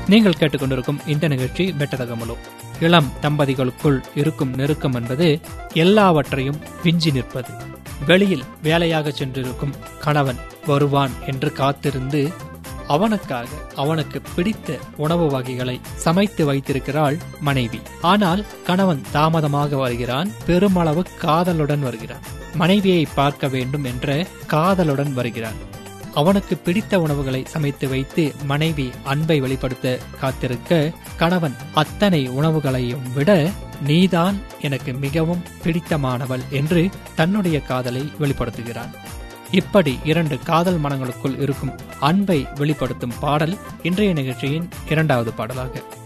நீங்கள் கேட்டுக்கொண்டிருக்கும் இந்த நிகழ்ச்சி பெட்டதகமலோ இளம் தம்பதிகளுக்குள் இருக்கும் நெருக்கம் என்பது எல்லாவற்றையும் விஞ்சி நிற்பது வெளியில் வேலையாக சென்றிருக்கும் கணவன் வருவான் என்று காத்திருந்து அவனுக்காக அவனுக்கு பிடித்த உணவு வகைகளை சமைத்து வைத்திருக்கிறாள் மனைவி ஆனால் கணவன் தாமதமாக வருகிறான் பெருமளவு காதலுடன் வருகிறான் மனைவியை பார்க்க வேண்டும் என்ற காதலுடன் வருகிறான் அவனுக்கு பிடித்த உணவுகளை சமைத்து வைத்து மனைவி அன்பை வெளிப்படுத்த காத்திருக்க கணவன் அத்தனை உணவுகளையும் விட நீதான் எனக்கு மிகவும் பிடித்தமானவள் என்று தன்னுடைய காதலை வெளிப்படுத்துகிறான் இப்படி இரண்டு காதல் மனங்களுக்குள் இருக்கும் அன்பை வெளிப்படுத்தும் பாடல் இன்றைய நிகழ்ச்சியின் இரண்டாவது பாடலாக